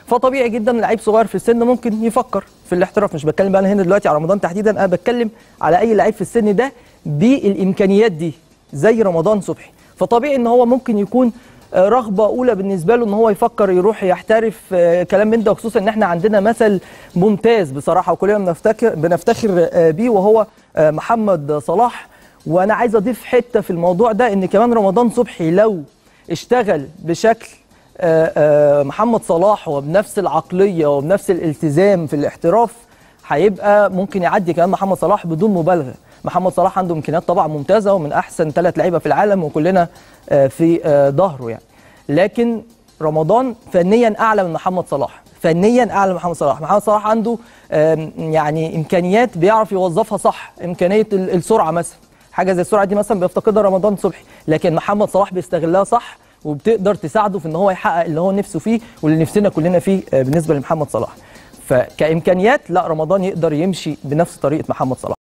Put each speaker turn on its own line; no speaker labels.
فطبيعي جدا لعيب صغير في السن ممكن يفكر في الاحتراف مش بتكلم بقى أنا هنا دلوقتي على رمضان تحديدا انا بتكلم على اي لعيب في السن ده بالامكانيات دي زي رمضان صبحي فطبيعي ان هو ممكن يكون آه، رغبه اولى بالنسبه له ان هو يفكر يروح يحترف آه، كلام من ده وخصوصا ان احنا عندنا مثل ممتاز بصراحه وكلنا بنفتكر بنفتخر آه، بيه وهو آه، محمد صلاح وانا عايز اضيف حته في الموضوع ده ان كمان رمضان صبحي لو اشتغل بشكل آه، آه، محمد صلاح وبنفس العقليه وبنفس الالتزام في الاحتراف هيبقى ممكن يعدي كمان محمد صلاح بدون مبالغه محمد صلاح عنده امكانيات طبعا ممتازه ومن احسن ثلاث لعيبه في العالم وكلنا آه، في آه، ظهره يعني لكن رمضان فنيا اعلى من محمد صلاح فنيا اعلى من محمد صلاح محمد صلاح عنده آم، يعني امكانيات بيعرف يوظفها صح امكانيه ال- السرعه مثلا حاجه زي السرعه دي مثلا بيفتقدها رمضان صبحي لكن محمد صلاح بيستغلها صح وبتقدر تساعده في ان هو يحقق اللي هو نفسه فيه واللي نفسنا كلنا فيه آه، بالنسبه لمحمد صلاح فكامكانيات لا رمضان يقدر يمشي بنفس طريقه محمد صلاح